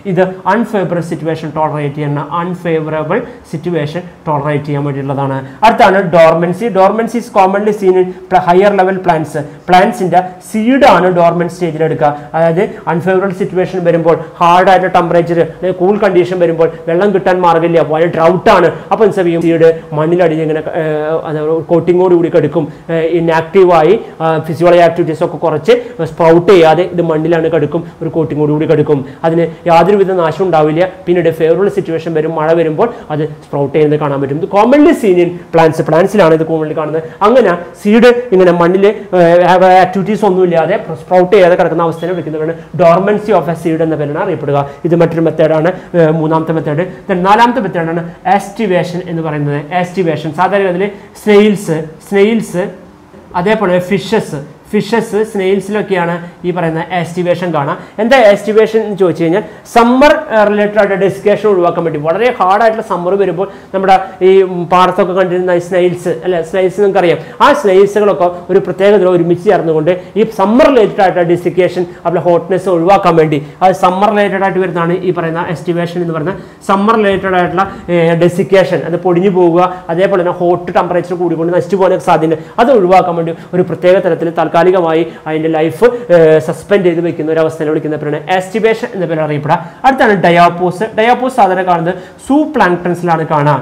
അൺഫേവറബിൾ സിറ്റുവേഷൻ ടോളറേറ്റ് ചെയ്യുന്ന അൺഫേവറബിൾ സിറ്റുവേഷൻ ടോളറേറ്റ് ചെയ്യാൻ വേണ്ടിയിട്ടുള്ളതാണ് അടുത്താണ് dormancy dormancy is commonly seen in higher level plants പ്ലാന്റ്സിന്റെ സീഡാണ് ഡോർമൻ സ്റ്റേജിൽ എടുക്കുക അതായത് അൺഫേവറബിൾ സിറ്റുവേഷൻ വരുമ്പോൾ ഹാർഡായിട്ട് ടെമ്പറേച്ചർ കൂൾ കണ്ടീഷൻ വരുമ്പോൾ വെള്ളം കിട്ടാൻ മാർഗ്ഗമില്ല വളരെ ഡ്രൗട്ടാണ് അപ്പോൾ എന്ത് ചെയ്യും സീഡ് മണ്ണിലടിഞ്ഞ് ഇങ്ങനെ കോട്ടിങ്ങോട് കൂടി കെടുക്കും ഇൻആക്റ്റീവായി ഫിസിയോളജി ആക്ടിവിറ്റീസ് ഒക്കെ കുറച്ച് സ്പ്രൗട്ട് ചെയ്യാതെ ഇത് മണ്ണിലാണ് കെടുക്കും ഒരു കോട്ടിങ്ങോട് കൂടി കെടുക്കും അതിന് യാതൊരുവിധ നാശം ഉണ്ടാവില്ല പിന്നീട് ഫേവറബിൾ സിറ്റുവേഷൻ വരും മഴ വരുമ്പോൾ അത് സ്പ്രൗട്ട് ചെയ്യുന്നത് കാണാൻ പറ്റും ഇത് കോമൺലി സീൻ ഇൻ പ്ലാന്റ്സ് പ്ലാന്റ്സിലാണ് ഇത് കോമൺലി കാണുന്നത് അങ്ങനെ സീഡ് ഇങ്ങനെ മണ്ണിൽ ആക്ടിവിറ്റീസ് ഒന്നുമില്ലാതെ സ്പ്രൗട്ട് ചെയ്യാതെ കിടക്കുന്ന അവസ്ഥയെ വിളിക്കുന്നവരാണ് ഡോർമൻസി ഓഫ് എ സീഡ് എന്ന പേരാണ് അറിയപ്പെടുക ഇത് മറ്റൊരു മെത്തേഡാണ് മൂന്നാമത്തെ മെത്തേഡ് നാലാമത്തെ മെത്തേഡാണ് ആസ്റ്റിവേഷൻ എന്ന് പറയുന്നത് ആസ്റ്റിവേഷൻ സാധാരണ അതിൽ സ്നെയിൽസ് സ്നെയിൽസ് അതേപോലെ ഫിഷസ് ഫിഷസ് സ്നെയിൽസിലൊക്കെയാണ് ഈ പറയുന്ന ആസ്റ്റിവേഷൻ കാണാം എന്താ ആസ്റ്റിവേഷൻ എന്ന് ചോദിച്ചു കഴിഞ്ഞാൽ സമ്മർ റിലേറ്റഡ് ആയിട്ട് ഡെസിക്കേഷൻ ഒഴിവാക്കാൻ വേണ്ടി വളരെ ഹാർഡായിട്ടുള്ള സമ്മർ വരുമ്പോൾ നമ്മുടെ ഈ പാടത്തൊക്കെ കണ്ടിരുന്ന സ്നെയിൽസ് അല്ലെ സ്നെയിൽസ് നിങ്ങൾക്കറിയാം ആ സ്നെയിൽസുകളൊക്കെ ഒരു പ്രത്യേകത ഒരുമിച്ച് ചേർന്നുകൊണ്ട് ഈ സമ്മർ റിലേറ്റഡ് ആയിട്ടുള്ള ഡെസിക്കേഷൻ അതുപോലെ ഹോട്ട്നെസ് ഒഴിവാക്കാൻ വേണ്ടി അത് സമ്മർ റിലേറ്റഡ് ആയിട്ട് വരുന്നതാണ് ഈ പറയുന്ന എസ്റ്റിവേഷൻ എന്ന് പറയുന്ന സമ്മർ റിലേറ്റഡ് ആയിട്ടുള്ള ഡെസിക്കേഷൻ അത് പൊടിഞ്ഞു പോവുക അതേപോലെ തന്നെ ഹോട്ട് ടെമ്പറേച്ചർ കൂടിക്കൊണ്ട് നശിച്ചു പോകാനൊക്കെ സാധ്യത അത് ഒഴിവാക്കാൻ വേണ്ടി ഒരു പ്രത്യേക തരത്തിൽ താൽക്കാലികമായി അതിൻ്റെ ലൈഫ് സസ്പെൻഡ് ചെയ്ത് വെക്കുന്ന ഒരു അവസ്ഥയിൽ വിളിക്കുന്ന പേരാണ് ആസ്റ്റിവേഷൻ എന്ന പേര് അറിയപ്പെടുക അടുത്താണ് ഡയാപ്പോസ് ഡയാപ്പോസ് സാധാരണ കാണുന്നത് സൂ പ്ലാങ്ടൺസിലാണ് കാണുക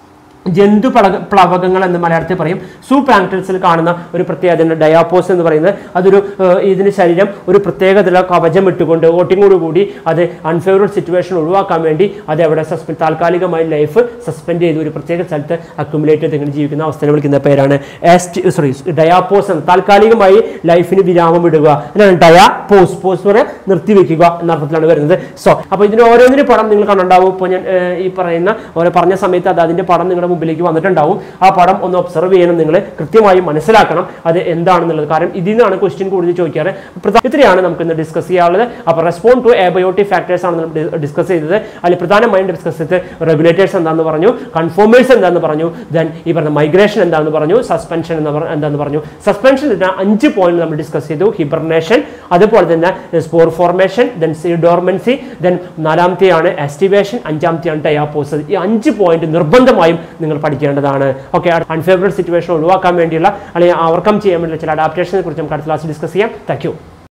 ജന്തു പ്ലക പ്ലവകങ്ങൾ എന്ന് മലയാളത്തിൽ പറയും സൂ പ്ലാങ്ടൺസിൽ കാണുന്ന ഒരു പ്രത്യേകത ഡയാപ്പോസ് എന്ന് പറയുന്നത് അതൊരു ഏഹ്, ഇതിന് ശരീരം ഒരു പ്രത്യേകതയുള്ള കവചം ഇട്ടുകൊണ്ട് ഓട്ടിങ്ങോട് കൂടി അത് അൺഫേവറബിൾ സിറ്റുവേഷൻ ഒഴിവാക്കാൻ വേണ്ടി അത് അവിടെ സസ്പെൻഡ് താൽക്കാലികമായി ലൈഫ് സസ്പെൻഡ് ചെയ്ത് ഒരു പ്രത്യേക സ്ഥലത്ത് അക്യുമുലേറ്റ് ചെയ്ത് ഇങ്ങനെ ജീവിക്കുന്ന അവസ്ഥയെ വിളിക്കുന്ന പേരാണ് ആസ്റ്റ് സോറി ഡയാപ്പോസ് എന്ന് താൽക്കാലികമായി ലൈഫിന് വിരാമം ഇടുക അതിനാണ് ഡയാപ്പോസ് പോസ് എന്ന് പറയാൻ നിർത്തിവെക്കുക എന്ന അർത്ഥത്തിലാണ് വരുന്നത് സോ അപ്പോൾ ഇതിന് ഓരോന്നിനും പടം നിങ്ങൾ കണ്ടുണ്ടാവും ഇപ്പോൾ ഞാൻ ഏഹ്, ഈ പറയുന്ന ഓരോ പറഞ്ഞ സമയത്ത് അത് അതിന്റെ പടം നിങ്ങളുടെ മുമ്പിലേക്ക് വന്നിട്ടുണ്ടാവും ആ പടം ഒന്ന് ഒബ്സർവ് ചെയ്യണം നിങ്ങൾ കൃത്യമായി മനസ്സിലാക്കണം അത് എന്താണെന്നുള്ളത് കാരണം ഇതിൽ നിന്നാണ് ക്വസ്റ്റ്യൻ കൂടുതൽ ചോദിക്കാറ് പ്രധാ- ഇത്രയാണ് നമുക്ക് ഇന്ന് ഡിസ്കസ് ചെയ്യാനുള്ളത് അപ്പോൾ റെസ്പോണ്ട് ടു എബയോട്ടിക് ഫാക്ടേഴ്സ് ആണ് നമ്മൾ ഡിസ്കസ് ചെയ്തത് അതിൽ പ്രധാനമായും ഡിസ്കസ് ചെയ്തത് റെഗുലേറ്റേഴ്സ് എന്താണെന്ന് പറഞ്ഞു കൺഫോമേഴ്സ് എന്താണെന്ന് പറഞ്ഞു ദെൻ ഈ പറഞ്ഞ മൈഗ്രേഷൻ എന്താണെന്ന് പറഞ്ഞു സസ്പെൻഷൻ എന്ന് പറ- എന്താണെന്ന് പറഞ്ഞു സസ്പെൻഷൻ അഞ്ച് പോയിന്റ് നമ്മൾ ഡിസ്കസ് ചെയ്തു ഹിബർനേഷൻ അതുപോലെ തന്നെ spore formation then dormancy then നാലാമത്തെയാണ് എസ്റ്റിവേഷൻ അഞ്ചാമത്തെയാണ് ഡയാപ്പോസ് ഈ അഞ്ച് പോയിന്റ് നിർബന്ധമായും നിങ്ങൾ പഠിക്കേണ്ടതാണ് ഓക്കെ അൺഫേവറബിൾ സിറ്റുവേഷൻ ഒഴിവാക്കാൻ വേണ്ടിയുള്ള അല്ലെങ്കിൽ ഓവർകം ചെയ്യാൻ വേണ്ടിയുള്ള ചില അഡാപ്റ്റേഷനെ കുറിച്ച് നമുക്ക് അടുത്ത ക്ലാസ് ഡിസ്കസ് ചെയ്യാം താങ്ക് യു